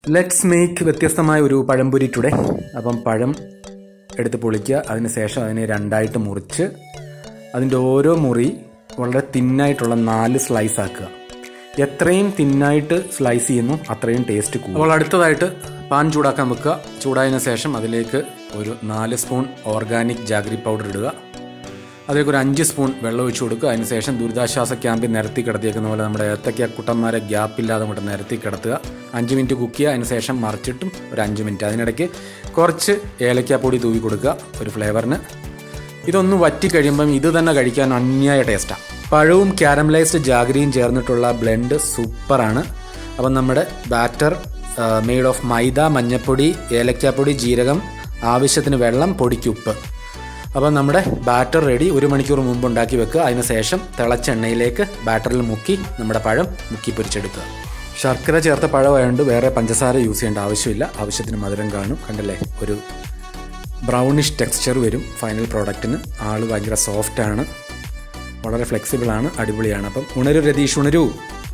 let's make വ്യത്യസ്തമായ ഒരു പഴംപൊരി today അപ്പം പഴം എടുത്ത് പൊളിക്കുക അതിന് ശേഷം അതിനെ രണ്ടായിട്ട് മുറിച്ച് അതിൻ്റെ ഓരോ മുറി വളരെ തിന്നായിട്ടുള്ള നാല് സ്ലൈസ് ആക്കുക എത്രയും തിന്നായിട്ട് സ്ലൈസ് ചെയ്യുന്നു അത്രയും ടേസ്റ്റ് കൂടും അപ്പോൾ അടുത്തതായിട്ട് പാൻ ചൂടാക്കാൻ വെക്കുക ചൂടായതിനു ശേഷം അതിലേക്ക് ഒരു നാല് സ്പൂൺ ഓർഗാനിക് ജാഗ്രി പൗഡർ ഇടുക അതിലേക്ക് ഒരു അഞ്ച് സ്പൂൺ വെള്ളം ഒഴിച്ചു കൊടുക്കുക അതിനുശേഷം ദുരിതാശ്വാസ ക്യാമ്പിൽ നിരത്തി കിടത്തിയേക്കുന്ന പോലെ നമ്മുടെ ഏത്തക്ക കുട്ടന്മാരെ ഗ്യാപ്പില്ലാതെ കൊണ്ട് നിരത്തി കിടത്തുക അഞ്ച് മിനിറ്റ് കുക്ക് ചെയ്യുക അതിനുശേഷം മറിച്ചിട്ടും ഒരു അഞ്ച് മിനിറ്റ് അതിനിടയ്ക്ക് കുറച്ച് ഏലക്കാപ്പൊടി തൂവി കൊടുക്കുക ഒരു ഫ്ലേവറിന് ഇതൊന്ന് വറ്റി കഴിയുമ്പം ഇത് തന്നെ കഴിക്കാൻ അന്യായ ടേസ്റ്റാണ് പഴവും ക്യാരമലൈസ്ഡ് ജാഗരിയും ചേർന്നിട്ടുള്ള ബ്ലെൻഡ് സൂപ്പറാണ് അപ്പം നമ്മുടെ ബാറ്റർ മെയ്ഡ് ഓഫ് മൈദ മഞ്ഞപ്പൊടി ഏലക്കാപ്പൊടി ജീരകം ആവശ്യത്തിന് വെള്ളം പൊടിക്ക് ഉപ്പ് അപ്പം നമ്മുടെ ബാറ്റർ റെഡി ഒരു മണിക്കൂർ മുമ്പ് ഉണ്ടാക്കി വെക്കുക അതിന് ശേഷം തിളച്ച എണ്ണയിലേക്ക് ബാറ്ററിൽ മുക്കി നമ്മുടെ പഴം മുക്കി പൊരിച്ചെടുക്കുക ശർക്കര ചേർത്ത പഴമായതുകൊണ്ട് വേറെ പഞ്ചസാര യൂസ് ചെയ്യേണ്ട ആവശ്യമില്ല ആവശ്യത്തിന് മധുരം കാണും കണ്ടല്ലേ ഒരു ബ്രൗണിഷ് ടെക്സ്ചർ വരും ഫൈനൽ പ്രോഡക്റ്റിന് ആൾ ഭയങ്കര സോഫ്റ്റാണ് വളരെ ഫ്ലെക്സിബിൾ ആണ് അടിപൊളിയാണ് അപ്പം ഉണരു രതീഷ് ഉണരൂ